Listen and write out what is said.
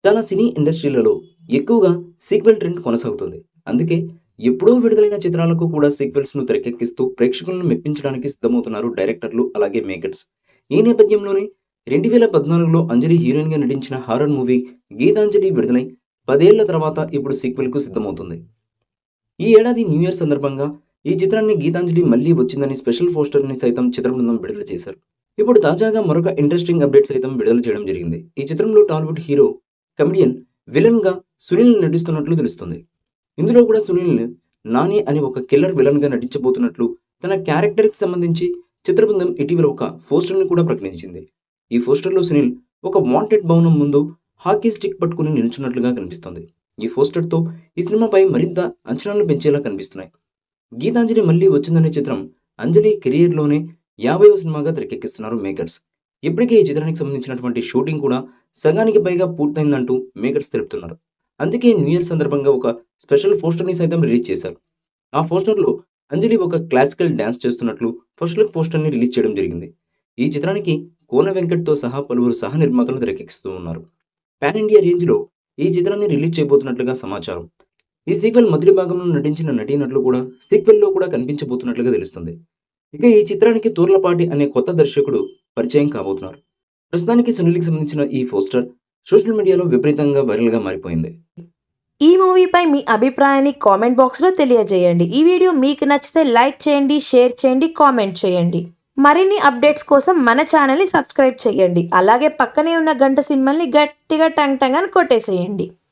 చాలా సినీ ఇండస్ట్రీలలో ఎక్కువగా sequel trend కొనసాగుతుంది అందుకే ఎప్పుడో విడుదలైన చిత్రాలకు కూడా సీక్వెల్స్ను తెరకెక్కిస్తూ ప్రేక్షకులను మెప్పించడానికి సిద్ధమవుతున్నారు డైరెక్టర్లు అలాగే మేకర్స్ ఈ నేపథ్యంలోనే రెండు వేల పద్నాలుగులో అంజలి హీరోయిన్గా నటించిన హారర్ మూవీ గీతాంజలి విడుదలై పదేళ్ల తర్వాత ఇప్పుడు సీక్వెల్కు సిద్ధమవుతుంది ఈ ఏడాది న్యూ ఇయర్ సందర్భంగా ఈ చిత్రాన్ని గీతాంజలి మళ్ళీ వచ్చిందని స్పెషల్ పోస్టర్ని సైతం చిత్ర బృందం విడుదల చేశారు ఇప్పుడు తాజాగా మరొక ఇంట్రెస్టింగ్ అప్డేట్ సైతం విడుదల చేయడం జరిగింది ఈ చిత్రంలో టాలీవుడ్ హీరో కమెడియన్ విలన్గా సునీల్ నటిస్తున్నట్లు తెలుస్తుంది ఇందులో కూడా సునీల్ నాని అని ఒక కిల్లర్ విలన్గా నటించబోతున్నట్లు తన క్యారెక్టర్కి సంబంధించి చిత్రబృందం ఇటీవల ఒక పోస్టర్ని కూడా ప్రకటించింది ఈ పోస్టర్లో సునీల్ ఒక వాంటెడ్ భవనం ముందు హాకీ స్టిక్ పట్టుకుని నిల్చున్నట్లుగా కనిపిస్తుంది ఈ పోస్టర్తో ఈ సినిమాపై మరింత అంచనాలు పెంచేలా కనిపిస్తున్నాయి గీతాంజలి మళ్ళీ వచ్చిందనే చిత్రం అంజలి కెరియర్లోనే యాభైవ సినిమాగా తెరకెక్కిస్తున్నారు మేకర్స్ ఇప్పటికే ఈ చిత్రానికి సంబంధించినటువంటి షూటింగ్ కూడా సగానికి పైగా పూర్తయిందంటూ మేకర్స్ తెలుపుతున్నారు అందుకే న్యూ ఇయర్ సందర్భంగా ఒక స్పెషల్ పోస్టర్ని సైతం రిలీజ్ చేశారు ఆ పోస్టర్లో అంజలి ఒక క్లాసికల్ డ్యాన్స్ చేస్తున్నట్లు ఫస్ట్ లుక్ పోస్టర్ని రిలీజ్ చేయడం జరిగింది ఈ చిత్రానికి కోన వెంకట్తో సహా పలువురు సహ నిర్మాతలు తెరకెక్కిస్తూ ఉన్నారు పాన్ ఇండియా రేంజ్లో ఈ చిత్రాన్ని రిలీజ్ చేయబోతున్నట్లుగా సమాచారం ఈ సీక్వెల్ మొదటి భాగంలో నటించిన నటీనటులు కూడా సీక్వెల్లో కూడా కనిపించబోతున్నట్లుగా తెలుస్తుంది ఇక ఈ చిత్రానికి తూర్లపాటి అనే కొత్త దర్శకుడు పరిచయం కాబోతున్నారు ప్రస్తుతానికి సునీల్కి సంబంధించిన ఈ పోస్టర్ సోషల్ మీడియాలో విపరీతంగా వైరల్గా మారిపోయింది ఈ మూవీపై మీ అభిప్రాయాన్ని కామెంట్ బాక్స్లో తెలియజేయండి ఈ వీడియో మీకు నచ్చితే లైక్ చేయండి షేర్ చేయండి కామెంట్ చేయండి మరిన్ని అప్డేట్స్ కోసం మన ఛానల్ని సబ్స్క్రైబ్ చేయండి అలాగే పక్కనే ఉన్న గంట సినిమల్ని గట్టిగా టంగ్ టంగ్ అని కొట్టేసేయండి